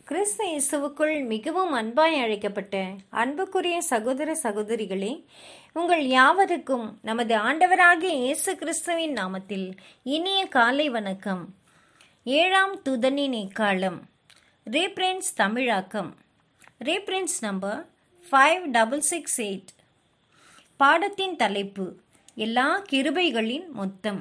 கிறிஸ்து இயேசுவுக்குள் மிகவும் அன்பாய் அழைக்கப்பட்ட அன்புக்குரிய சகோதர சகோதரிகளே உங்கள் யாவருக்கும் நமது ஆண்டவராகிய இயேசு கிறிஸ்துவின் நாமத்தில் இனிய காலை வணக்கம் ஏழாம் துதனின் இக்காலம் ரீப்ரின்ஸ் தமிழாக்கம் reprints number five double six eight பாடத்தின் தலைப்பு எல்லா கிருபைகளின் மொத்தம்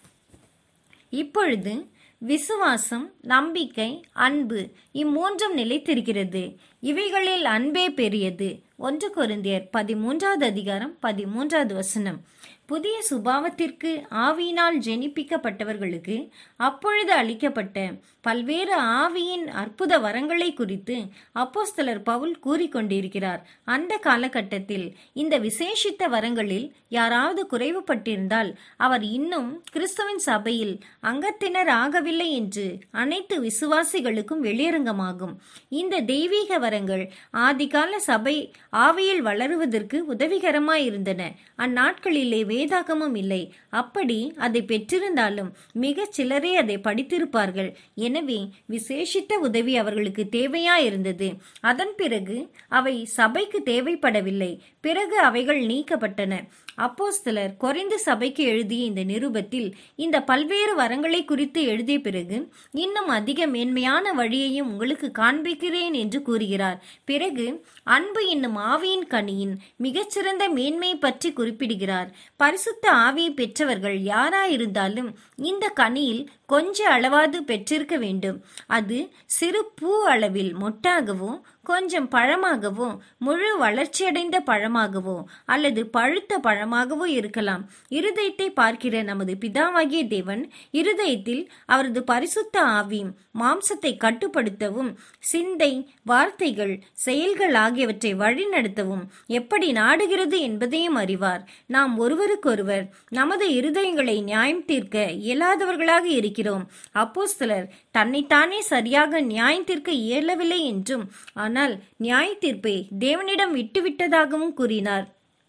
இப்பொழுது விசுவாசம் நம்பிக்கை அன்பு இம்மூன்றும் நிலைத்திருக்கிறது இவைகளில் அன்பே பெரியது ஒன்று கொரிந்தியர் பதிமூன்றாவது அதிகாரம் பதிமூன்றாவது வசனம் புதிய சுபாவத்திற்கு ஆவியினால் ஜெனிப்பிக்கப்பட்டவர்களுக்கு அப்பொழுது அளிக்கப்பட்ட பல்வேறு ஆவியின் அற்புத வரங்களை குறித்து அப்போஸ்தலர் பவுல் கூறிக்கொண்டிருக்கிறார் அந்த காலகட்டத்தில் இந்த விசேஷித்த வரங்களில் யாராவது குறைவுபட்டிருந்தால் அவர் இன்னும் கிறிஸ்துவின் சபையில் அங்கத்தினர் ஆகவில்லை என்று அனைத்து விசுவாசிகளுக்கும் வெளியரங்கமாகும் இந்த தெய்வீக வரங்கள் ஆதிகால சபை ஆவியில் வளருவதற்கு உதவிகரமாயிருந்தன அந்நாட்களிலே வேதாகமும் இல்லை அப்படி அதை பெற்றிருந்தாலும் மிகச் சிலரே அதை படித்திருப்பார்கள் எனவே விசேஷித்த உதவி அவர்களுக்கு தேவையாயிருந்தது அதன் பிறகு அவை சபைக்கு தேவைப்படவில்லை பிறகு அவைகள் நீக்கப்பட்டன அப்போஸ்தலர் கொரிந்து சபைக்கு எழுதிய இந்த நிருபத்தில் இந்த பல்வேறு வரங்களை குறித்து எழுதிய பிறகு இன்னும் அதிக மேன்மையான வழியையும் உங்களுக்கு காண்பிக்கிறேன் என்று கூறுகிறார் பிறகு அன்பு என்னும் ஆவியின் கனியின் மிகச்சிறந்த மேன்மை பற்றி குறிப்பிடுகிறார் பரிசுத்த ஆவியை பெற்றவர்கள் யாராயிருந்தாலும் இந்த கனியில் கொஞ்ச அளவாது பெற்றிருக்க வேண்டும் அது சிறு பூ அளவில் மொட்டாகவோ கொஞ்சம் பழமாகவோ முழு வளர்ச்சியடைந்த பழமாகவோ அல்லது பழுத்த பழமாகவோ இருக்கலாம் இருதயத்தை பார்க்கிற நமது பிதாவாகிய தேவன் இருதயத்தில் அவரது பரிசுத்த ஆவி மாம்சத்தை கட்டுப்படுத்தவும் சிந்தை வார்த்தைகள் செயல்கள் ஆகியவற்றை வழிநடத்தவும் எப்படி நாடுகிறது என்பதையும் அறிவார் நாம் ஒருவருக்கொருவர் நமது இருதயங்களை நியாயம் தீர்க்க இயலாதவர்களாக இருக்கிறோம் அப்போஸ்தலர் தன்னைத்தானே சரியாக நியாயம் தீர்க்க இயலவில்லை என்றும் ஆனால் நியாய தீர்ப்பை தேவனிடம் விட்டுவிட்டதாகவும் கூறினார்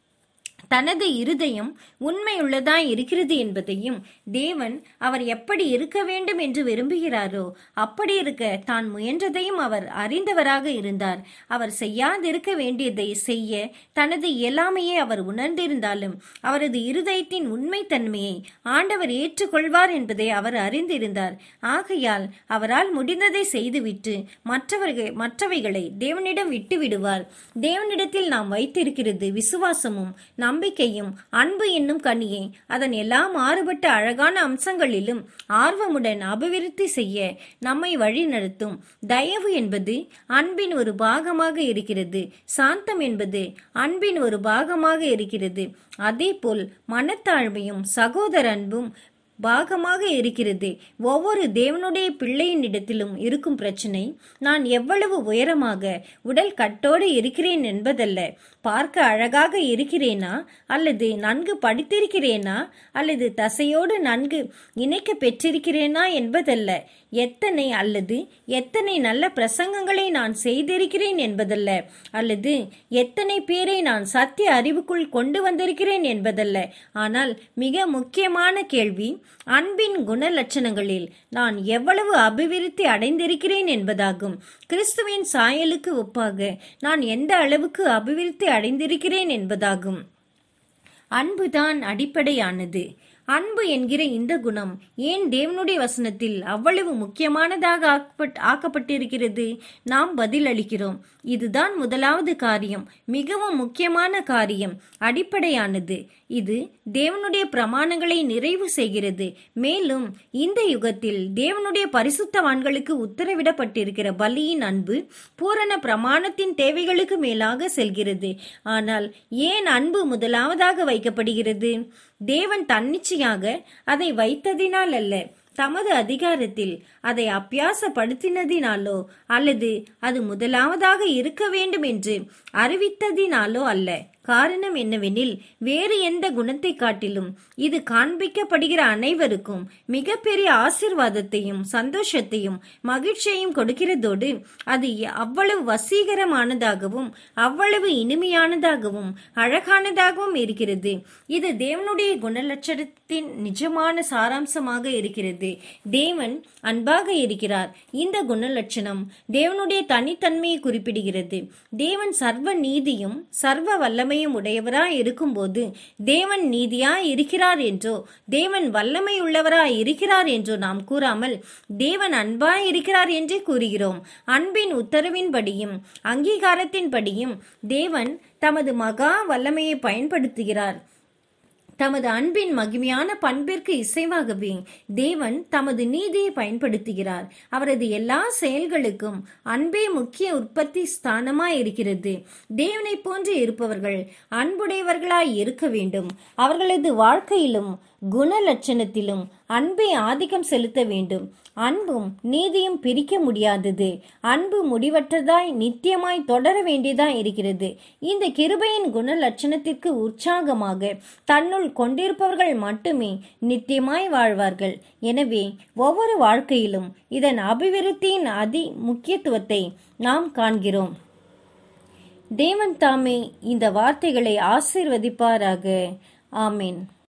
தனது இருதயம் உண்மையுள்ளதாய் இருக்கிறது என்பதையும் தேவன் அவர் எப்படி இருக்க வேண்டும் என்று விரும்புகிறாரோ அப்படி இருக்க தான் முயன்றதையும் அவர் அறிந்தவராக இருந்தார் அவர் செய்யாதிருக்க வேண்டியதை செய்ய தனது இயலாமையை அவர் உணர்ந்திருந்தாலும் அவரது இருதயத்தின் உண்மைத்தன்மையை ஆண்டவர் ஏற்றுக்கொள்வார் என்பதை அவர் அறிந்திருந்தார் ஆகையால் அவரால் முடிந்ததை செய்துவிட்டு மற்றவர்கள் மற்றவைகளை தேவனிடம் விட்டு விடுவார் தேவனிடத்தில் நாம் வைத்திருக்கிறது விசுவாசமும் நம்பிக்கையும் அன்பு என்னும் கனியை அதன் எல்லா மாறுபட்ட அழகான அம்சங்களிலும் ஆர்வமுடன் அபிவிருத்தி செய்ய நம்மை வழிநடத்தும் தயவு என்பது அன்பின் ஒரு பாகமாக இருக்கிறது சாந்தம் என்பது அன்பின் ஒரு பாகமாக இருக்கிறது அதேபோல் மனத்தாழ்மையும் சகோதர அன்பும் பாகமாக இருக்கிறது ஒவ்வொரு தேவனுடைய பிள்ளையின் இடத்திலும் இருக்கும் பிரச்சனை நான் எவ்வளவு உயரமாக உடல் கட்டோடு இருக்கிறேன் என்பதல்ல பார்க்க அழகாக இருக்கிறேனா அல்லது நன்கு படித்திருக்கிறேனா அல்லது தசையோடு நன்கு இணைக்க பெற்றிருக்கிறேனா என்பதல்ல எத்தனை அல்லது எத்தனை நல்ல பிரசங்கங்களை நான் செய்திருக்கிறேன் என்பதல்ல அல்லது எத்தனை பேரை நான் சத்திய அறிவுக்குள் கொண்டு வந்திருக்கிறேன் என்பதல்ல ஆனால் மிக முக்கியமான கேள்வி அன்பின் குணலட்சணங்களில் நான் எவ்வளவு அபிவிருத்தி அடைந்திருக்கிறேன் என்பதாகும் கிறிஸ்துவின் சாயலுக்கு ஒப்பாக நான் எந்த அளவுக்கு அபிவிருத்தி அடைந்திருக்கிறேன் என்பதாகும் அன்புதான் அடிப்படையானது அன்பு என்கிற இந்த குணம் ஏன் தேவனுடைய வசனத்தில் அவ்வளவு முக்கியமானதாக ஆக்கப்பட்டிருக்கிறது நாம் பதில் அளிக்கிறோம் இதுதான் முதலாவது காரியம் மிகவும் முக்கியமான காரியம் அடிப்படையானது இது தேவனுடைய பிரமாணங்களை நிறைவு செய்கிறது மேலும் இந்த யுகத்தில் தேவனுடைய பரிசுத்தவான்களுக்கு உத்தரவிடப்பட்டிருக்கிற பலியின் அன்பு பூரண பிரமாணத்தின் தேவைகளுக்கு மேலாக செல்கிறது ஆனால் ஏன் அன்பு முதலாவதாக வைக்கப்படுகிறது தேவன் தன்னிச்சையாக அதை வைத்ததினால் அல்ல தமது அதிகாரத்தில் அதை அப்பியாசப்படுத்தினதினாலோ அல்லது அது முதலாவதாக இருக்க வேண்டும் என்று அறிவித்ததினாலோ அல்ல காரணம் என்னவெனில் வேறு எந்த குணத்தை காட்டிலும் இது காண்பிக்கப்படுகிற அனைவருக்கும் மிகப்பெரிய ஆசிர்வாதத்தையும் சந்தோஷத்தையும் மகிழ்ச்சியையும் கொடுக்கிறதோடு அது அவ்வளவு வசீகரமானதாகவும் அவ்வளவு இனிமையானதாகவும் அழகானதாகவும் இருக்கிறது இது தேவனுடைய குணலட்சணத்தின் நிஜமான சாராம்சமாக இருக்கிறது தேவன் அன்பாக இருக்கிறார் இந்த குணலட்சணம் தேவனுடைய தனித்தன்மையை குறிப்பிடுகிறது தேவன் சர்வ நீதியும் சர்வ வல்லமையும் உடையவராய் இருக்கும்போது தேவன் நீதியாய் இருக்கிறார் என்றோ தேவன் வல்லமை உள்ளவராய் இருக்கிறார் என்றோ நாம் கூறாமல் தேவன் அன்பாய் இருக்கிறார் என்றே கூறுகிறோம் அன்பின் உத்தரவின்படியும் அங்கீகாரத்தின்படியும் தேவன் தமது மகா வல்லமையை பயன்படுத்துகிறார் தமது அன்பின் மகிமையான பண்பிற்கு இசைவாகவே தேவன் தமது நீதியை பயன்படுத்துகிறார் அவரது எல்லா செயல்களுக்கும் அன்பே முக்கிய உற்பத்தி ஸ்தானமாய் இருக்கிறது தேவனை போன்று இருப்பவர்கள் அன்புடையவர்களாய் இருக்க வேண்டும் அவர்களது வாழ்க்கையிலும் குணலட்சணத்திலும் அன்பை ஆதிக்கம் செலுத்த வேண்டும் அன்பும் நீதியும் பிரிக்க முடியாதது அன்பு முடிவற்றதாய் நித்தியமாய் தொடர வேண்டியதாய் இருக்கிறது இந்த கிருபையின் குண லட்சணத்திற்கு உற்சாகமாக தன்னுள் கொண்டிருப்பவர்கள் மட்டுமே நித்தியமாய் வாழ்வார்கள் எனவே ஒவ்வொரு வாழ்க்கையிலும் இதன் அபிவிருத்தியின் அதி முக்கியத்துவத்தை நாம் காண்கிறோம் தேவன் தாமே இந்த வார்த்தைகளை ஆசீர்வதிப்பாராக ஆமீன்